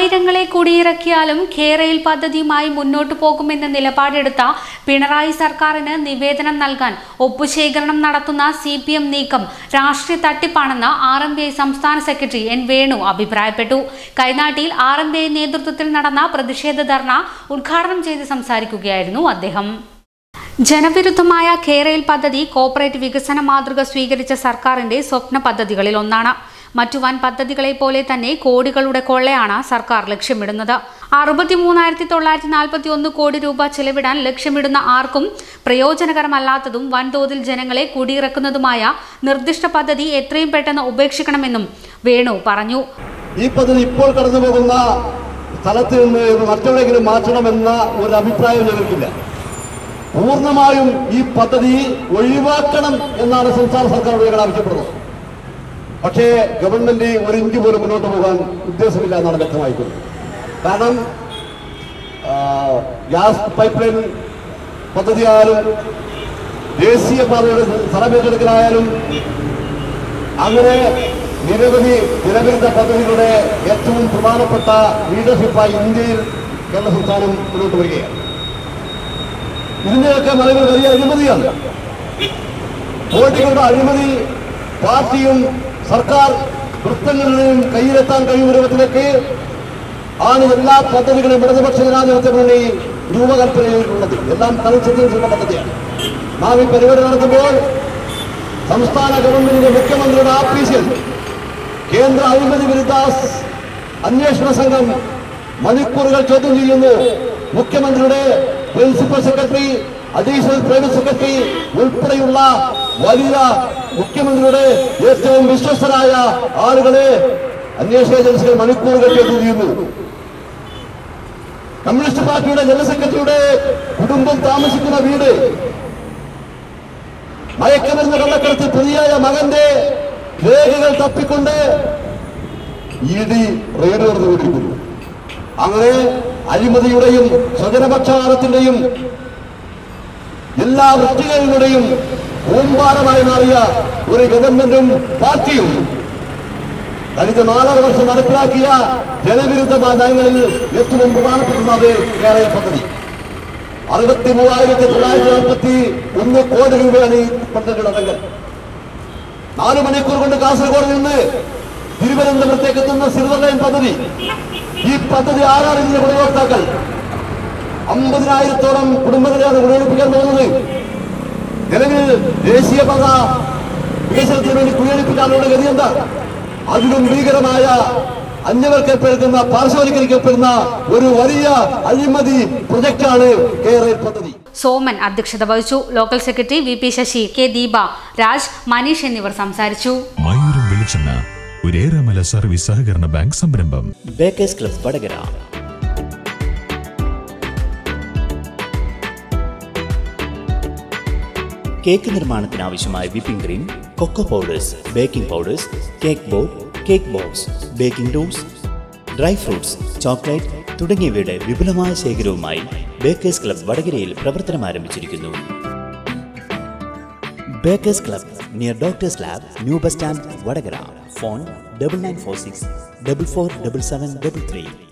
ആയിരങ്ങളെ കുടിയിറക്കിയാലും കേരയിൽ പദ്ധതിയുമായി മുന്നോട്ടു പോകുമെന്ന നിലപാടെടുത്ത പിണറായി സർക്കാരിന് നിവേദനം നൽകാൻ ഒപ്പുശേഖരണം നടത്തുന്ന സി പി എം നീക്കം രാഷ്ട്രീയ തട്ടിപ്പാണെന്ന് ആർ എം ബി ഐ സംസ്ഥാന സെക്രട്ടറി എൻ വേണു അഭിപ്രായപ്പെട്ടു കൈനാട്ടിയിൽ ആർ എം ബി ഐ നേതൃത്വത്തിൽ നടന്ന പ്രതിഷേധ ധർണ ഉദ്ഘാടനം ചെയ്ത് സംസാരിക്കുകയായിരുന്നു അദ്ദേഹം ജനവിരുദ്ധമായ കേരയിൽ പദ്ധതി കോർപ്പറേറ്റ് വികസന മാതൃക സ്വീകരിച്ച സർക്കാരിന്റെ സ്വപ്ന പദ്ധതികളിൽ ഒന്നാണ് മറ്റു വൻ പദ്ധതികളെ പോലെ തന്നെ കോടികളുടെ കൊള്ളയാണ് സർക്കാർ ലക്ഷ്യമിടുന്നത് അറുപത്തിമൂന്നായിരത്തി തൊള്ളായിരത്തി നാൽപ്പത്തി ഒന്ന് കോടി രൂപ ചെലവിടാൻ ലക്ഷ്യമിടുന്ന ആർക്കും പ്രയോജനകരമല്ലാത്തതും വൻതോതിൽ ജനങ്ങളെ കുടിയിറക്കുന്നതുമായ നിർദ്ദിഷ്ട പദ്ധതി എത്രയും പെട്ടെന്ന് ഉപേക്ഷിക്കണമെന്നും വേണു പറഞ്ഞു ഈ പദ്ധതി ഇപ്പോൾ കടന്നു പോകുന്ന സ്ഥലത്ത് നിന്ന് ഇത് മറ്റെവിടെയെങ്കിലും മാറ്റണമെന്ന ഒരു അഭിപ്രായം ഞങ്ങൾക്കില്ല പൂർണ്ണമായും ഈ പദ്ധതി ഒഴിവാക്കണം എന്നാണ് സംസ്ഥാന സർക്കാരോട് ഞങ്ങൾ ആവശ്യപ്പെടുന്നത് പക്ഷേ ഗവൺമെന്റ് ഒരു ഇഞ്ച് പോലും മുന്നോട്ട് പോകാൻ ഉദ്ദേശമില്ല എന്നാണ് വ്യക്തമായിക്കുന്നത് കാരണം ആ, ഗ്യാസ് പൈപ്പ് ലൈൻ പദ്ധതിയായാലും ദേശീയപാതയുടെ സ്ഥലമേറ്റെടുക്കലായാലും അങ്ങനെ നിരവധി ജനവിരുദ്ധ പദ്ധതികളുടെ ഏറ്റവും പ്രധാനപ്പെട്ട ലീഡർഷിപ്പായി ഇന്ത്യയിൽ കേരള സംസ്ഥാനം മുന്നോട്ട് വരികയാണ് ഇതിന്റെയൊക്കെ മലകൾ വലിയ അഴിമതിയാണ് കോടികളുടെ അഴിമതി പാർട്ടിയും സർക്കാർ വൃത്തങ്ങളുടെയും കയ്യിലെത്താൻ കഴിയുന്ന രൂപത്തിലേക്ക് ആണ് എല്ലാ പദ്ധതികളും ഇടതുപക്ഷ ജനാധിപത്യ മുന്നണി രൂപകൽപ്പന ചെയ്തിട്ടുള്ളത് എല്ലാം കൺസിസ്റ്റൻസിയുള്ള പദ്ധതിയാണ് നാം ഈ പരിപാടി നടത്തുമ്പോൾ സംസ്ഥാന ഗവൺമെന്റിന്റെ മുഖ്യമന്ത്രിയുടെ ആഫീസിൽ കേന്ദ്ര അഴിമതി വിരുദ്ധ അന്വേഷണ സംഘം മണിക്കൂറുകൾ ചോദ്യം ചെയ്യുന്നു മുഖ്യമന്ത്രിയുടെ principal secretary additional private secretary ഉൾപ്പെടെയുള്ള വലിയ മുഖ്യമന്ത്രിയുടെ ഏറ്റവും വിശ്വസ്തരായ ആളുകളെ അന്വേഷണ ഏജൻസികൾ മണിക്കൂറുകൾ ചോദ്യം ചെയ്യുന്നു കമ്മ്യൂണിസ്റ്റ് പാർട്ടിയുടെ ജനറൽ സെക്രട്ടറിയുടെ കുടുംബം താമസിക്കുന്ന വീട് മയക്കമരുന്ന് കള്ളക്കടത്തിൽ പ്രതിയായ മകന്റെ രേഖകൾ തപ്പിക്കൊണ്ട് ഇ ഡി റെയ്ഡ് നടന്നുകൊണ്ടിരിക്കുന്നു അങ്ങനെ അഴിമതിയുടെയും സ്വജനപക്ഷപാതത്തിന്റെയും എല്ലാ വൃത്തികളുടെയും കൂമ്പാരമായി മാറിയ ഒരു ഗവൺമെന്റും പാർട്ടിയും കഴിഞ്ഞ നാലര വർഷം നടപ്പിലാക്കിയ ജനവിരുദ്ധമായ നയങ്ങളിൽ ഏറ്റവും പ്രധാനപ്പെട്ടത് കേരള പദ്ധതി അറുപത്തി മൂവായിരത്തി തൊള്ളായിരത്തി നാൽപ്പത്തി ഒന്ന് കോടി രൂപയാണ് ഈ പദ്ധതിയുടെ അടങ്കൽ നാല് മണിക്കൂർ കൊണ്ട് കാസർഗോഡ് നിന്ന് തിരുവനന്തപുരത്തേക്ക് എത്തുന്ന സിൽവർ ലൈൻ പദ്ധതി ഈ പദ്ധതി ആരാണ് ഇതിന്റെ ഗുണഭോക്താക്കൾ അമ്പതിനായിരത്തോളം കുടുംബങ്ങളെയാണ് ഗുണപിടിപ്പിക്കാൻ പോകുന്നത് നിലവിൽ ദേശീയപാത വികസനത്തിന് വേണ്ടി കുഴിയടിപ്പിക്കാനുള്ള ഗതി എന്താ അതിലും ഭീകരമായ അന്യവൽക്കരിക്കപ്പെടുന്ന പാർശ്വവൽക്കരിക്കപ്പെടുന്ന ഒരു വലിയ അഴിമതി പ്രൊജക്റ്റാണ് കേരള പദ്ധതി സോമൻ അധ്യക്ഷത വഹിച്ചു local secretary V P Sasi K Deepa Raj Maneesh എന്നിവർ സംസാരിച്ചു മയൂരം വെളിച്ചെണ്ണ ഒരേറെമല സർവീസ് സഹകരണ ബാങ്ക് സംരംഭം ബേക്കേഴ്സ് ക്ലബ് വടകര കേക്ക് നിർമ്മാണത്തിന് ആവശ്യമായ whipping cream cocoa powders baking powders cake board cake box baking tools dry fruits chocolate തുടങ്ങിയവയുടെ വിപുലമായ ശേഖരവുമായി ബേക്കേഴ്സ് ക്ലബ് വടകരയിൽ പ്രവർത്തനം ആരംഭിച്ചിരിക്കുന്നു bakers club near doctors lab new bus stand Vadakara phone double nine four six double four double seven double three